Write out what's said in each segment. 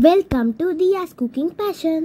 Welcome to Diya's Cooking Passion.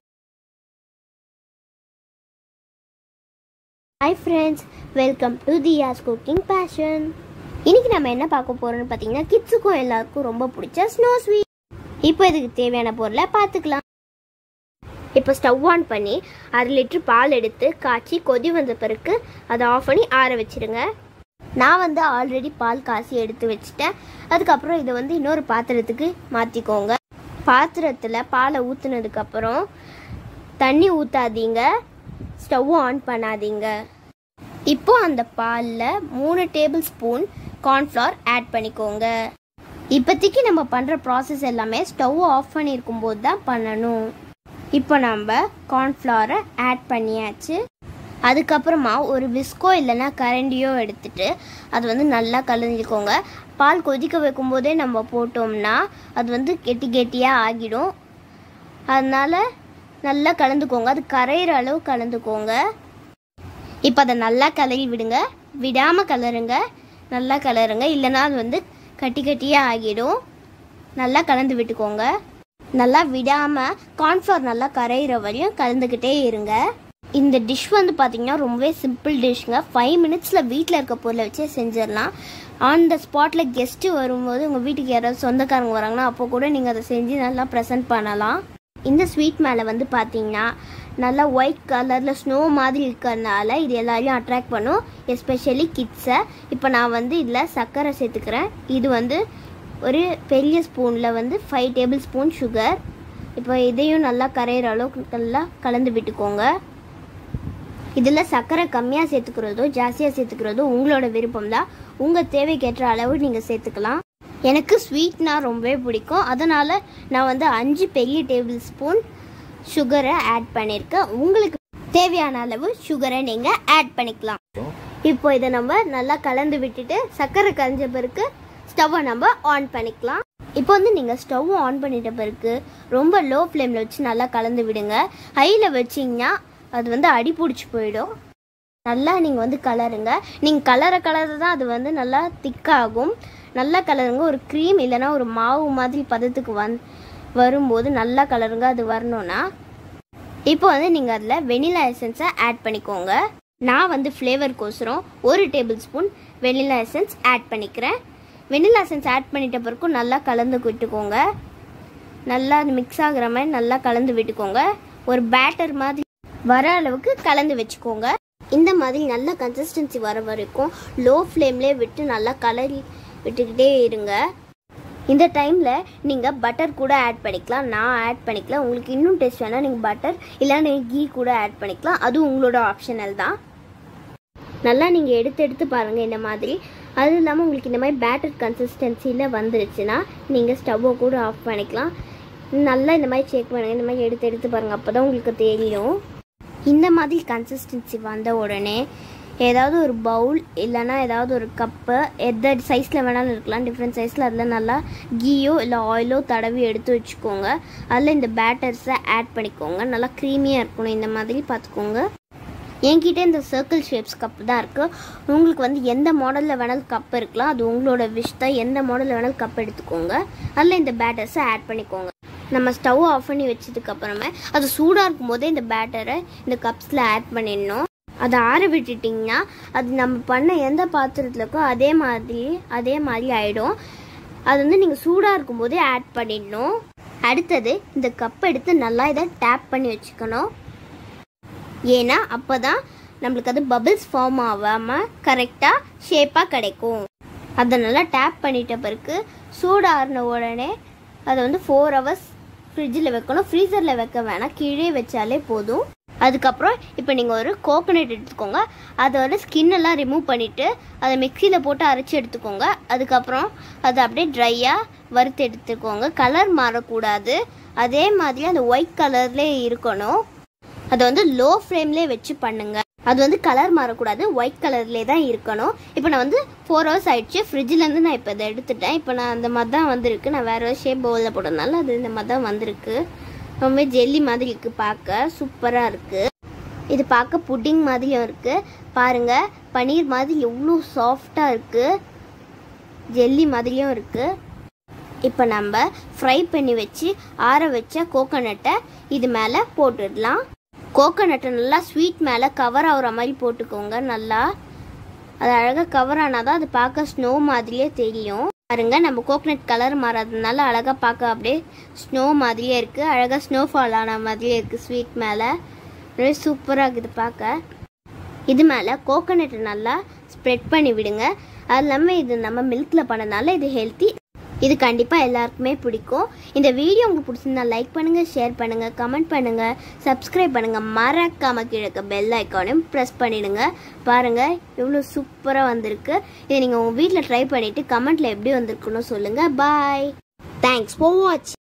Hi friends welcome to Diya's cooking passion இன்னைக்கு நம்ம என்ன பார்க்க போறோம்னு பார்த்தீங்கன்னா கிட்ஸுக்கும் எல்லாருக்கும் ரொம்ப பிடிச்ச ஸ்னோ ஸ்வீட் இப்போ இதுக்கு தேவையான பொருளை பார்த்துக்கலாம் இப்போ ஸ்டவ் ஆன் பண்ணி அரை லிட்டர் பால் எடுத்து காய்ச்சி கொதி வந்த பிறகு அதை ஆஃப் பண்ணி ஆற வச்சிருங்க நான் வந்து ஆல்ரெடி பால் காசி எடுத்து வச்சுட்டேன் அதுக்கப்புறம் இதை வந்து இன்னொரு பாத்திரத்துக்கு மாற்றிக்கோங்க பாத்திரத்தில் பாலை ஊற்றுனதுக்கப்புறம் தண்ணி ஊற்றாதீங்க ஸ்டவ் ஆன் பண்ணாதீங்க இப்போ அந்த பாலில் மூணு டேபிள் ஸ்பூன் கார்ன்ஃப்ளவர் ஆட் பண்ணிக்கோங்க இப்போதைக்கு நம்ம பண்ணுற ப்ராசஸ் எல்லாமே ஸ்டவ் ஆஃப் பண்ணியிருக்கும் போது தான் பண்ணணும் இப்போ நம்ம கார்ன்ஃப்ளவரை ஆட் பண்ணியாச்சு அதுக்கப்புறமா ஒரு விஸ்கோ இல்லைன்னா கரண்டியோ எடுத்துட்டு அது வந்து நல்லா கலந்துக்கோங்க பால் கொதிக்க வைக்கும்போதே நம்ம போட்டோம்னா அது வந்து கெட்டி கெட்டியாக ஆகிடும் அதனால் நல்லா கலந்துக்கோங்க அது கரையிற அளவு கலந்துக்கோங்க இப்போ அதை நல்லா கலரி விடுங்க விடாமல் கலருங்க நல்லா கலருங்க இல்லைன்னா அது வந்து கட்டி கட்டியாக ஆகிடும் நல்லா கலந்து விட்டுக்கோங்க நல்லா விடாமல் கார்ன்ஃப்ளவர் நல்லா கரையிற வரையும் கலந்துக்கிட்டே இருங்க இந்த டிஷ் வந்து பார்த்தீங்கன்னா ரொம்பவே சிம்பிள் டிஷ்ங்க ஃபைவ் மினிட்ஸில் வீட்டில் இருக்க பொருளை வச்சே செஞ்சிடலாம் ஆன் த ஸ்பாட்டில் கெஸ்ட்டு வரும்போது உங்கள் வீட்டுக்கு யாராவது சொந்தக்காரங்க வராங்கன்னா அப்போ கூட நீங்கள் அதை செஞ்சு நல்லா ப்ரெசென்ட் பண்ணலாம் இந்த ஸ்வீட் மேலே வந்து பார்த்தீங்கன்னா நல்லா ஒயிட் கலரில் ஸ்னோ மாதிரி இருக்கிறதுனால இது எல்லாரையும் அட்ராக்ட் பண்ணும் எஸ்பெஷலி கிட்ஸை இப்போ நான் வந்து இதில் சர்க்கரை சேர்த்துக்கிறேன் இது வந்து ஒரு பெரிய ஸ்பூனில் வந்து ஃபைவ் டேபிள் ஸ்பூன் சுகர் இப்போ இதையும் நல்லா கரையிற அளவுக்கு நல்லா கலந்து விட்டுக்கோங்க இதில் சர்க்கரை கம்மியாக சேர்த்துக்கிறதோ ஜாஸ்தியாக சேர்த்துக்கிறதோ உங்களோட விருப்பம் தான் உங்கள் தேவைக்கேற்ற அளவு நீங்கள் சேர்த்துக்கலாம் எனக்கு ஸ்வீட்னா ரொம்பவே பிடிக்கும் அதனால் நான் வந்து அஞ்சு பெரிய டேபிள் ஸ்பூன் சுகரை ஆட் பண்ணியிருக்கேன் உங்களுக்கு தேவையான அளவு சுகரை நீங்கள் ஆட் பண்ணிக்கலாம் இப்போ இதை நம்ம நல்லா கலந்து விட்டுட்டு சர்க்கரை கரைஞ்ச பிறகு ஸ்டவ்வை நம்ம ஆன் பண்ணிக்கலாம் இப்போ வந்து நீங்கள் ஸ்டவ் ஆன் பண்ணிட்ட பிறகு ரொம்ப லோ ஃப்ளேமில் வச்சு நல்லா கலந்து விடுங்க ஹையில் வச்சிங்கன்னா அது வந்து அடி பிடிச்சி போயிடும் நல்லா நீங்கள் வந்து கலருங்க நீங்கள் கலர கலர தான் அது வந்து நல்லா திக்காகும் நல்லா கலருங்க ஒரு க்ரீம் இல்லைன்னா ஒரு மாவு மாதிரி பதத்துக்கு வந் வரும்போது நல்லா கலருங்க அது வரணும்னா இப்போ வந்து நீங்கள் அதில் வெனிலா எசன்ஸை ஆட் பண்ணிக்கோங்க நான் வந்து ஃப்ளேவருக்கோசரம் ஒரு tablespoon vanilla essence add பண்ணிக்கிறேன் வெனிலா எசன்ஸ் ஆட் பண்ணிட்ட பிறகு நல்லா கலந்து விட்டுக்கோங்க நல்லா அது மிக்ஸ் ஆகுற மாதிரி நல்லா கலந்து விட்டுக்கோங்க ஒரு பேட்டர் மாதிரி வர அளவுக்கு கலந்து வச்சுக்கோங்க இந்த மாதிரி நல்ல கன்சிஸ்டன்சி வர வரைக்கும் லோ ஃப்ளேம்லேயே விட்டு நல்லா கலரி விட்டுக்கிட்டே இருங்க இந்த டைமில் நீங்கள் பட்டர் கூட ஆட் பண்ணிக்கலாம் நான் ஆட் பண்ணிக்கலாம் உங்களுக்கு இன்னும் டேஸ்ட் வேணால் நீங்கள் பட்டர் இல்லைன்னா கீ கூட ஆட் பண்ணிக்கலாம் அது உங்களோட ஆப்ஷனல் தான் நல்லா நீங்கள் எடுத்து எடுத்து பாருங்கள் இந்த மாதிரி அது இல்லாமல் உங்களுக்கு இந்த மாதிரி பேட்டர் கன்சிஸ்டன்சியில் வந்துருச்சுன்னா நீங்கள் ஸ்டவ்வை கூட ஆஃப் பண்ணிக்கலாம் நல்லா இந்த மாதிரி செக் பண்ணுங்கள் இந்த மாதிரி எடுத்து எடுத்து பாருங்கள் அப்போ தான் உங்களுக்கு தெரியும் இந்த மாதிரி கன்சிஸ்டன்சி வந்த உடனே ஏதாவது ஒரு பவுல் இல்லைன்னா ஏதாவது ஒரு கப்பு எந்த சைஸில் வேணாலும் இருக்கலாம் டிஃப்ரெண்ட் சைஸில் அதில் நல்லா கீயோ இல்லை ஆயிலோ தடவி எடுத்து வச்சுக்கோங்க அதில் இந்த பேட்டர்ஸை ஆட் பண்ணிக்கோங்க நல்லா க்ரீமியாக இருக்கணும் இந்த மாதிரி பார்த்துக்கோங்க என்கிட்ட இந்த சர்க்கிள் ஷேப்ஸ் கப் தான் இருக்குது உங்களுக்கு வந்து எந்த மாடலில் வேணாலும் கப் இருக்கலாம் அது உங்களோட விஷ் தான் எந்த மாடலில் வேணாலும் கப் எடுத்துக்கோங்க அதில் இந்த பேட்டர்ஸை ஆட் பண்ணிக்கோங்க நம்ம ஸ்டவ் ஆஃப் பண்ணி வச்சதுக்கப்புறமே அது சூடாக இருக்கும் போதே இந்த பேட்டரை இந்த கப்ஸில் ஆட் பண்ணிடணும் அதை ஆற விட்டுட்டிங்கன்னா அது நம்ம பண்ண எந்த பாத்திரத்தில் இருக்கோ அதே மாதிரி அதே மாதிரி ஆகிடும் அது வந்து நீங்கள் சூடாக இருக்கும் போதே ஆட் பண்ணிடணும் அடுத்தது இந்த கப் எடுத்து நல்லா இதை டேப் பண்ணி வச்சுக்கணும் ஏன்னா அப்போ தான் நம்மளுக்கு அது பபிள்ஸ் ஃபார்ம் ஆகாமல் கரெக்டாக ஷேப்பாக கிடைக்கும் அதை நல்லா டேப் பண்ணிட்ட பிறகு சூடாறின உடனே அதை வந்து ஃபோர் ஹவர்ஸ் ஃப்ரிட்ஜில் வைக்கணும் ஃப்ரீசரில் வைக்க வேணாம் கீழே வச்சாலே போதும் அதுக்கப்புறம் இப்போ நீங்கள் ஒரு கோகோனட் எடுத்துக்கோங்க அதோட ஸ்கின் எல்லாம் ரிமூவ் பண்ணிவிட்டு அதை மிக்சியில் போட்டு அரைச்சி எடுத்துக்கோங்க அதுக்கப்புறம் அதை அப்படியே ட்ரையாக வறுத்து எடுத்துக்கோங்க கலர் மாறக்கூடாது அதே மாதிரி அந்த ஒயிட் கலர்லேயே இருக்கணும் அதை வந்து லோ ஃப்ளேம்லேயே வச்சு பண்ணுங்க அது வந்து கலர் மாறக்கூடாது ஒயிட் கலர்லேயே தான் இருக்கணும் இப்போ நான் வந்து ஃபோர் ஹவர்ஸ் ஆயிடுச்சு ஃப்ரிட்ஜிலேருந்து நான் இப்போ இதை எடுத்துட்டேன் இப்போ நான் அந்த மாதிரி தான் வந்திருக்கு நான் வேறு ஷேப் பவுலில் போட்டதுனால அது இந்த மாதிரி தான் வந்திருக்கு ரொம்ப ஜெல்லி மாதிரி இருக்குது பார்க்க சூப்பராக இருக்குது இது பார்க்க புட்டிங் மாதிரியும் இருக்குது பாருங்கள் பன்னீர் மாதிரி எவ்வளோ சாஃப்டாக இருக்குது ஜெல்லி மாதிரியும் இருக்குது இப்போ நம்ம ஃப்ரை பண்ணி வச்சு ஆற வச்ச கோகோனட்டை இது மேலே போட்டுடலாம் கோகோனட்டை நல்லா ஸ்வீட் மேலே கவர் ஆகுற மாதிரி போட்டுக்கோங்க நல்லா அது அழகாக கவர் ஆனால் தான் அது பார்க்க ஸ்னோ மாதிரியே தெரியும் பாருங்க நம்ம கோகனட் கலர் மாறாததுனால அழகாக பார்க்க அப்படியே ஸ்னோ மாதிரியே இருக்குது அழகாக ஸ்னோ ஃபால் ஆன மாதிரியே இருக்குது ஸ்வீட் மேலே அப்படியே சூப்பராக இருக்குது பார்க்க இது மேலே கோகோனட் நல்லா ஸ்ப்ரெட் பண்ணி விடுங்க அது இல்லாமல் இது நம்ம மில்கில் பண்ணனால இது ஹெல்த்தி இது கண்டிப்பாக எல்லாருக்குமே பிடிக்கும் இந்த வீடியோ உங்களுக்கு பிடிச்சிருந்தா லைக் பண்ணுங்கள் ஷேர் பண்ணுங்கள் கமெண்ட் பண்ணுங்கள் சப்ஸ்கிரைப் பண்ணுங்கள் மறக்காம கீழே பெல் ஐக்கானையும் ப்ரெஸ் பண்ணிடுங்க பாருங்கள் எவ்வளோ சூப்பராக வந்திருக்கு இதை நீங்கள் உங்கள் வீட்டில் ட்ரை பண்ணிவிட்டு கமெண்ட்டில் எப்படி வந்திருக்குன்னு சொல்லுங்கள் பாய் தேங்க்ஸ் ஃபார் வாட்ச்